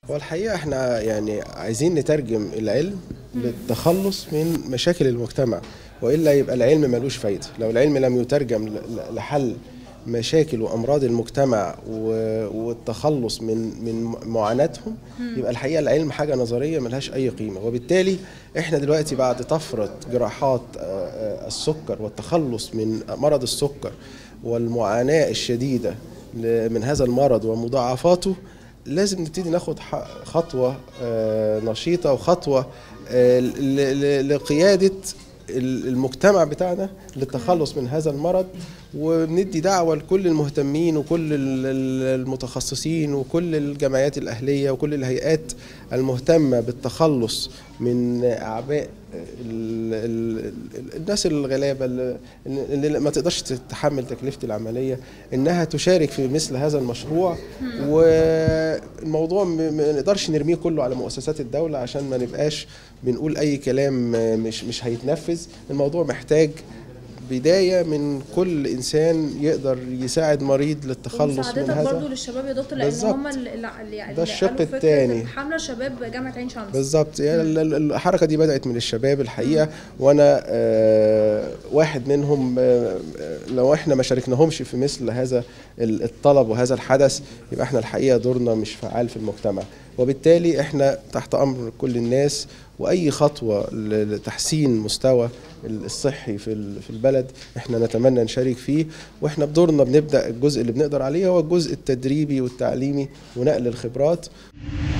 هو الحقيقة احنا يعني عايزين نترجم العلم للتخلص من مشاكل المجتمع وإلا يبقى العلم ملوش فايدة لو العلم لم يترجم ل- ل- لحل مشاكل وأمراض المجتمع و- والتخلص من من معاناتهم يبقى الحقيقة العلم حاجة نظرية ملهاش أي قيمة وبالتالي احنا دلوقتي بعد طفرة جراحات آه، آه، السكر والتخلص من مرض السكر والمعاناة الشديدة ل- من هذا المرض ومضاعفاته لازم نبتدي ناخد ح- خطوة آه، نشيطة وخطوة آه، ل- ل- لقيادة ال- المجتمع بتاعنا للتخلص من هذا المرض وبندي دعوة لكل المهتمين وكل ال- ال- المتخصصين وكل الجمعيات الأهلية وكل الهيئات المهتمة بالتخلص من أعباء ال- ال- ال- الناس الغلابة اللي اللي ما تقدرش تتحمل تكلفة العملية إنها تشارك في مثل هذا المشروع والموضوع م- ما نقدرش نرميه كله على مؤسسات الدولة عشان ما نبقاش بنقول أي كلام مش مش هيتنفذ الموضوع محتاج بداية من كل إنسان يقدر يساعد مريض للتخلص من ومساعدتك هذا برضو للشباب يا دكتور لان بالظبط. هم اللي اللي يعني ده الشق قالوا فكرة التاني. حمله شباب جامعه عين شمس بالظبط يعني ال- ال- الحركه دي بدات من الشباب الحقيقه وانا آه، واحد منهم آه، آه، لو احنا ما شاركناهمش في مثل هذا ال- الطلب وهذا الحدث يبقى احنا الحقيقه دورنا مش فعال في المجتمع وبالتالي احنا تحت امر كل الناس واي خطوه ل- لتحسين مستوى الصحي في ال- في البلد احنا نتمنى نشارك فيه واحنا بدورنا بنبدا الجزء اللي بنقدر عليه هو الجزء التدريبي والتعليمي ونقل الخبرات